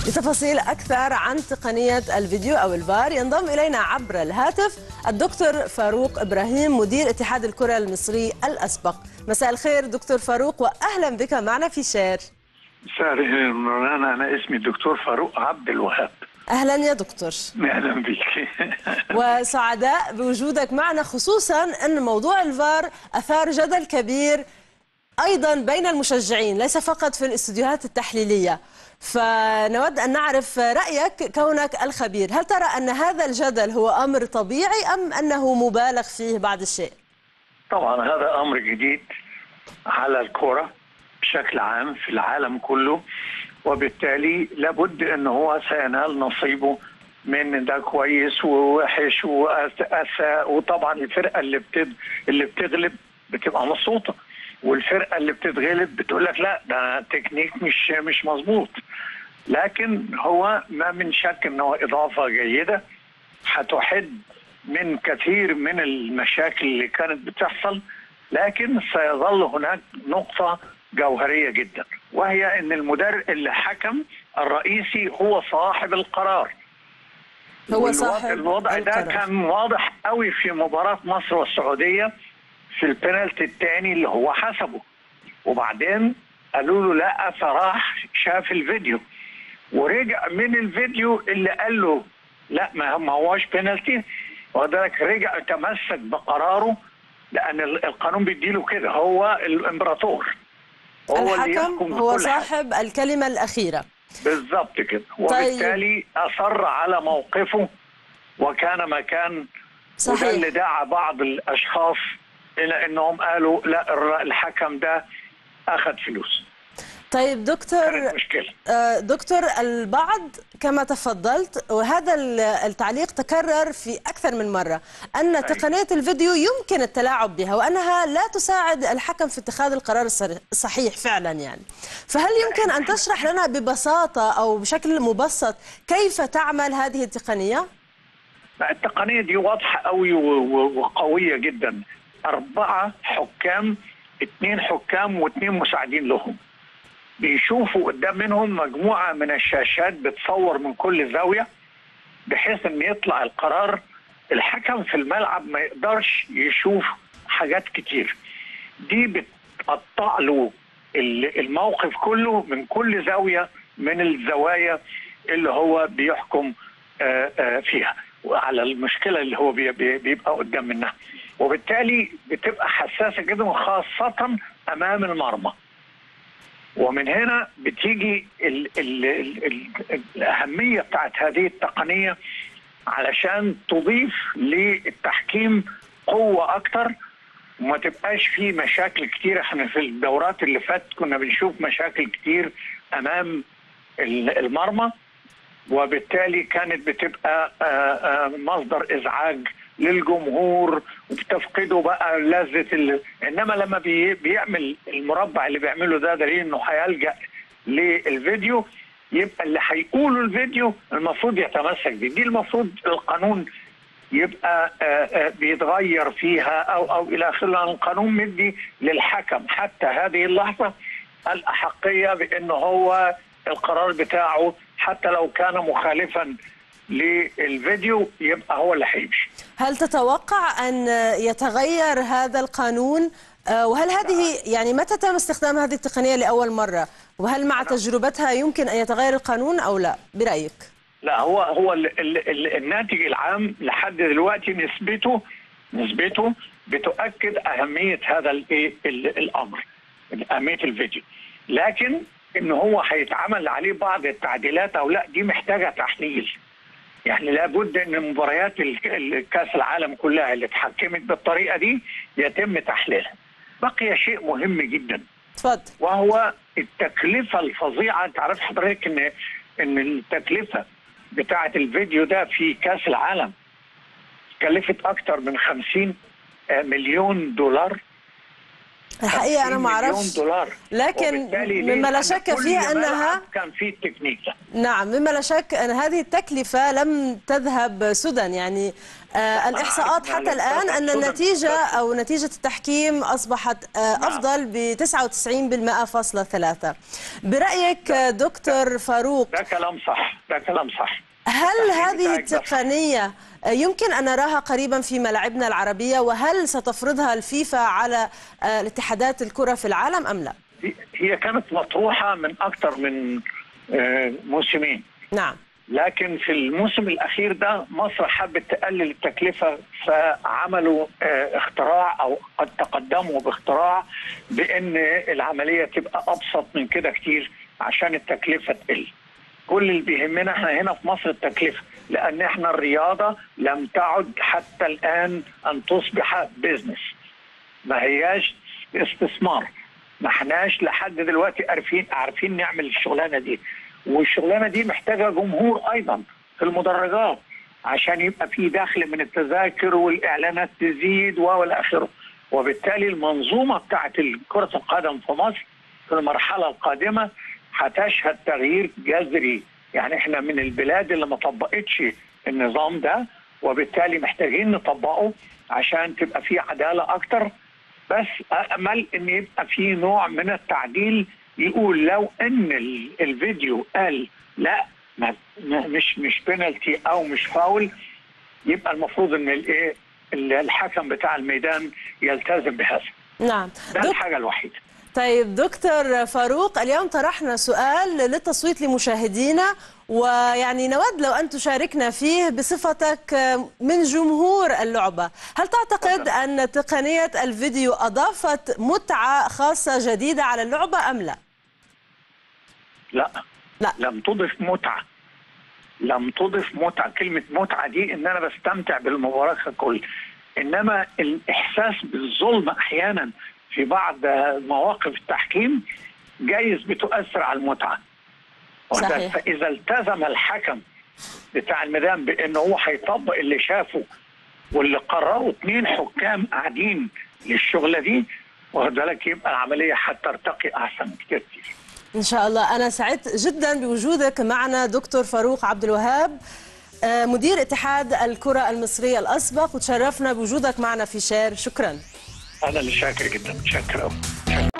لتفاصيل أكثر عن تقنية الفيديو أو الفار ينضم إلينا عبر الهاتف الدكتور فاروق إبراهيم مدير اتحاد الكرة المصري الأسبق مساء الخير دكتور فاروق وأهلا بك معنا في شير مساء الخير مولانا انا اسمي الدكتور فاروق عبد الوهاب أهلا يا دكتور اهلا بك وسعداء بوجودك معنا خصوصا أن موضوع الفار أثار جدل كبير أيضا بين المشجعين ليس فقط في الاستديوهات التحليلية فنود أن نعرف رأيك كونك الخبير هل ترى أن هذا الجدل هو أمر طبيعي أم أنه مبالغ فيه بعض الشيء طبعا هذا امر جديد على الكره بشكل عام في العالم كله وبالتالي لابد ان هو سينال نصيبه من ده كويس ووحش واساء وطبعا الفرقه اللي بتد... اللي بتغلب بتبقى مبسوطه والفرقه اللي بتتغلب بتقول لك لا ده تكنيك مش مش مظبوط لكن هو ما من شك ان هو اضافه جيده هتحد من كثير من المشاكل اللي كانت بتحصل لكن سيظل هناك نقطه جوهريه جدا وهي ان المدرب اللي حكم الرئيسي هو صاحب القرار هو والوضع- صاحب الوضع ده القرار. كان واضح قوي في مباراه مصر والسعوديه في البنالتي الثاني اللي هو حسبه وبعدين قالوا له لا فراح شاف الفيديو ورجع من الفيديو اللي قال له لا ما ما هواش بينالتي وذلك رجع تمسك بقراره لان ال- القانون بيديله كده هو الامبراطور هو اللي الحكم يحكم هو بكل حاجة. صاحب الكلمة الأخيرة بالظبط كده وبالتالي اصر على موقفه وكان مكان وده اللي صحيح دعا بعض الاشخاص الى انهم قالوا لا الر- الحكم ده اخذ فلوس طيب دكتور كانت مشكله آه، دكتور البعض كما تفضلت وهذا ال- التعليق تكرر في أكثر من مرة أن تقنية الفيديو يمكن التلاعب بها وأنها لا تساعد الحكم في اتخاذ القرار الصر- الصحيح فعلا يعني فهل يمكن أن تشرح لنا ببساطة أو بشكل مبسط كيف تعمل هذه التقنية؟ لا، التقنيه دي واضحه قوي و- و- وقويه جدا اربعه حكام اثنين حكام واثنين مساعدين لهم بيشوفوا قدام منهم مجموعه من الشاشات بتصور من كل زاويه بحيث ان يطلع القرار الحكم في الملعب ما يقدرش يشوف حاجات كتير دي بتقطع له ال- الموقف كله من كل زاويه من الزوايا اللي هو بيحكم آه، آه، فيها وعلى المشكله اللي هو بي- بي- بيبقى قدام منها وبالتالي بتبقى حساسه جدا خاصه امام المرمى ومن هنا بتيجي ال ال ال ال الأهمية بتاعت هذه التقنية علشان تضيف للتحكيم قوة أكتر وما تبقاش فيه مشاكل كتير احنا في الدورات اللي فاتت كنا بنشوف مشاكل كتير أمام ال- المرمى وبالتالي كانت بتبقى آه، آه، مصدر ازعاج للجمهور وبتفقده بقى لذة ال... انما لما بي... بيعمل المربع اللي بيعمله ده دليل انه هيلجأ للفيديو يبقى اللي هيقوله الفيديو المفروض يتمسك بيه دي المفروض القانون يبقى آه، آه، بيتغير فيها او او الى اخره لأن القانون مدي للحكم حتى هذه اللحظه الاحقيه بان هو القرار بتاعه حتى لو كان مخالفا للفيديو يبقى هو اللي هيمشي هل تتوقع أن يتغير هذا القانون آه، وهل هذه يعني متى تم استخدام هذه التقنية لأول مرة وهل مع تجربتها يمكن أن يتغير القانون أو لا برأيك لا هو هو ال ال ال الناتج العام لحد دلوقتي نسبته نسبته بتؤكد اهميه هذا الايه ال- الامر اهميه الفيديو لكن ان هو هيتعمل عليه بعض التعديلات او لا دي محتاجه تحليل يعني لابد ان مباريات ال- ال- كاس العالم كلها اللي اتحكمت بالطريقه دي يتم تحليلها بقي شيء مهم جدا تفضل وهو التكلفة الفظيعة انت عارف حضرتك ان ان التكلفة بتاعة الفيديو ده في كاس العالم كلفت اكتر من 50 مليون دولار الحقيقة أنا 50 ما مليون أعرفش دولار لكن وبالتالي ليه؟ مما لا لأن شك كل فيه ملعب أنها كان فيه التكنيك ده نعم مما لا شك أن هذه التكلفة لم تذهب سدى يعني آه الإحصاءات عارف، حتى الآن أن سدى. النتيجة أو نتيجة التحكيم أصبحت آه أفضل ب 99.3 برأيك آه، دكتور فاروق ده كلام صح ده كلام صح هل التحكيم هذه بتاعك ده صح. التقنية يمكن أن نراها قريبا في ملاعبنا العربية وهل ستفرضها الفيفا على آه، الاتحادات الكرة في العالم أم لا؟ هي كانت مطروحه من اكثر من آه، موسمين نعم لكن في الموسم الاخير ده مصر حبت تقلل التكلفه فعملوا آه، اختراع او قد تقدموا باختراع بان العمليه تبقى ابسط من كده كتير عشان التكلفه تقل. كل اللي بيهمنا احنا هنا في مصر التكلفه لان احنا الرياضه لم تعد حتى الان ان تصبح بزنس. ما هياش استثمار ما احناش لحد دلوقتي عارفين عارفين نعمل الشغلانه دي والشغلانه دي محتاجه جمهور ايضا في المدرجات عشان يبقى في دخل من التذاكر والاعلانات تزيد والى اخره وبالتالي المنظومه بتاعت كره القدم في مصر في المرحله القادمه هتشهد تغيير جذري يعني احنا من البلاد اللي ما طبقتش النظام ده وبالتالي محتاجين نطبقه عشان تبقى في عداله اكتر بس امل ان يبقى في نوع من التعديل يقول لو ان ال- الفيديو قال لا ما ما- مش مش بينالتي او مش فاول يبقى المفروض ان الايه ال- الحكم بتاع الميدان يلتزم بهذا نعم ده دك... الحاجه الوحيده طيب دكتور فاروق اليوم طرحنا سؤال للتصويت لمشاهدينا ويعني نود لو أن تشاركنا فيه بصفتك من جمهور اللعبة هل تعتقد أن تقنية الفيديو أضافت متعة خاصة جديدة على اللعبة أم لا؟ لا لا لم تضف متعه لم تضف متعه كلمه متعه دي ان انا بستمتع بالمباراه ككل انما الاحساس بالظلم احيانا في بعض مواقف التحكيم جايز بتؤثر على المتعه وده- صحيح. فاذا التزم الحكم بتاع الميدان بانه هو هيطبق اللي شافه واللي قرروا اثنين حكام قاعدين للشغله دي واخد بالك يبقى العمليه هترتقي احسن كتير كتير إن شاء الله أنا سعدت جدا بوجودك معنا دكتور فاروق عبد الوهاب آه، مدير اتحاد الكرة المصرية الأسبق وتشرفنا بوجودك معنا في شير شكرا انا اللي شاكر جدا شاكر قوي